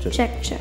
check. Check, check.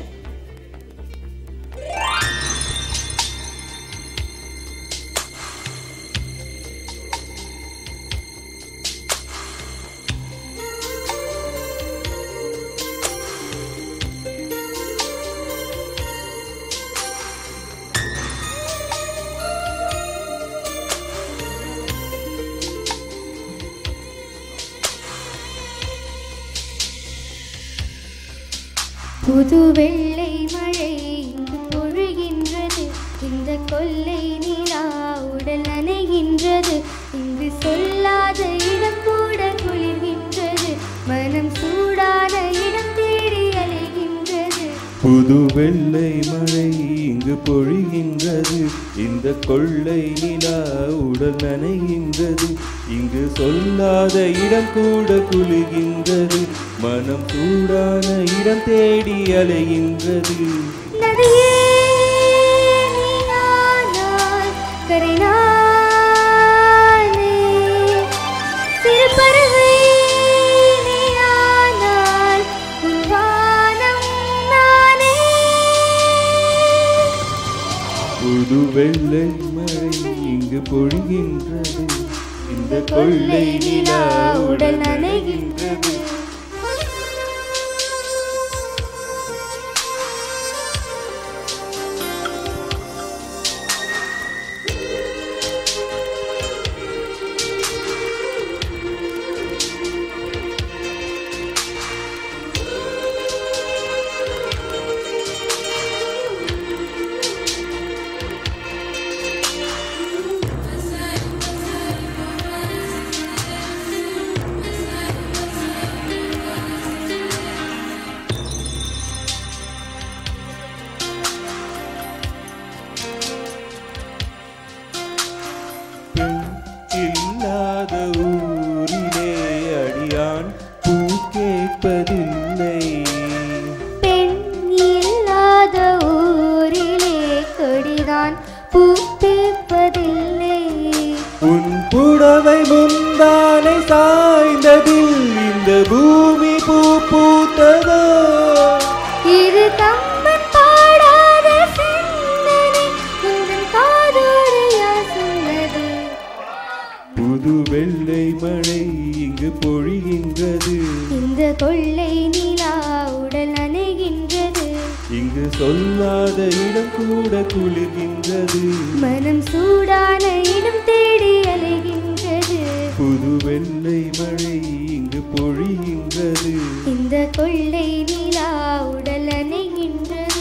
புது வெள்ளை மழை இங்கு பொழிகின்றது இந்த கொல்லை நிலா உடல் நனைகின்றது இங்கு சொல்லாத இடம் கூட குளிர்கின்றது மனம் சூடான இடம் தேடி அலைகின்றது புது வெள்ளை மழை இங்கு பொழிகின்றது இந்த கொள்ளை நிலா உடல் நனைகின்றது இங்கு சொல்லாத இடம் கூட குளிர்கின்றது மனம் சூடான இடம் தேடி அலைகின்றது நதியே நீயானால் கரை நானே. சிறு பறவை நீயானால் உன் வானம் நானே. புது வெள்ளை மழை இங்கு பொழிகின்றது இந்த கொள்ளை நிலா உடல் நனைகின்றது பெண் இல்லாத ஊரிலே அடியான் பூ கேட்பதில்லை பெண் இல்லாத ஊரிலே கொடிதான் பூ பூப்பதில்லை உன் புடவை முந்தானை சாய்ந்ததில் இந்த பூமி பூ பூத்ததோ இது கம்பன் பாடாத சிந்தனை உந்தன் காதோரையா சொன்னது புது வெள்ளை மழை இங்கு பொழிகின்றது இந்த கொள்ளை நிலா உடல் நனைகின்றது இங்கு சொல்லாத இடம் கூட குளிர்கின்றது மனம் சூடான இடம் தேடி அலைகின்றது புது வெள்ளை மழை இங்கு பொழிகின்றது இந்த கொள்ளை நிலா உடல் நனைகின்றது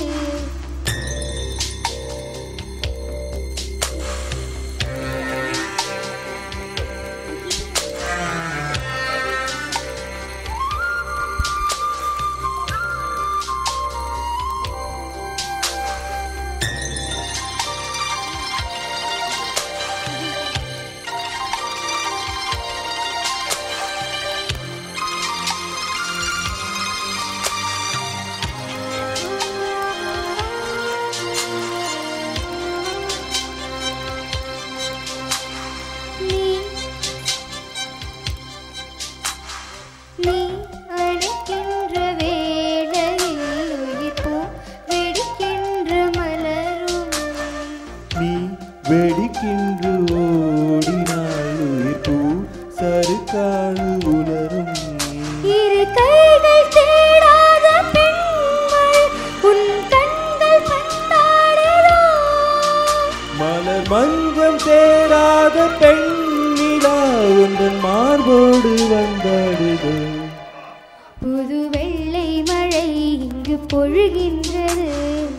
நீ நீ அழைக்கின்ற வேளையில் உயிர் பூ வெடிக்கின்ற மலரும் நீ வெடிக்கின்று ஓடினால் உயிர் பூ சருக்காது உலரும் இரு கைகள் தேடாத பெண்கள் உன் கண்கள் பந்தாடுதோ மலர் மஞ்சம் தேராத பெண்ணிலா உந்தன் மார்போடு வந்தாடுதோ புது வெள்ளை மழை இங்கு பொழுகின்றது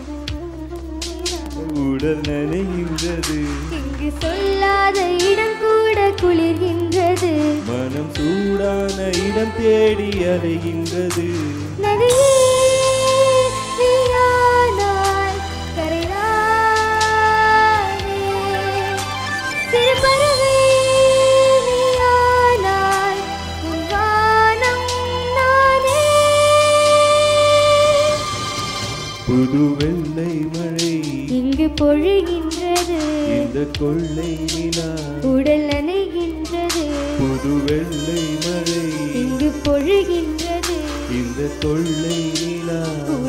உடல் நனைகின்றது இங்கு சொல்லாத இடம் கூட குளிர்கின்றது மனம் சூடான இடம் தேடி அலைகின்றது நதியே நீயானால் கரை நானே. சிறு பறவை நீயானால் உன் வானம் நானே. புது வெள்ளை மழை இங்கு பொழிகின்றது இந்த கொள்ளை நிலா உடல் நனைகின்றது புது வெள்ளை மழை இங்கு பொழிகின்றது இந்த கொள்ளை நிலா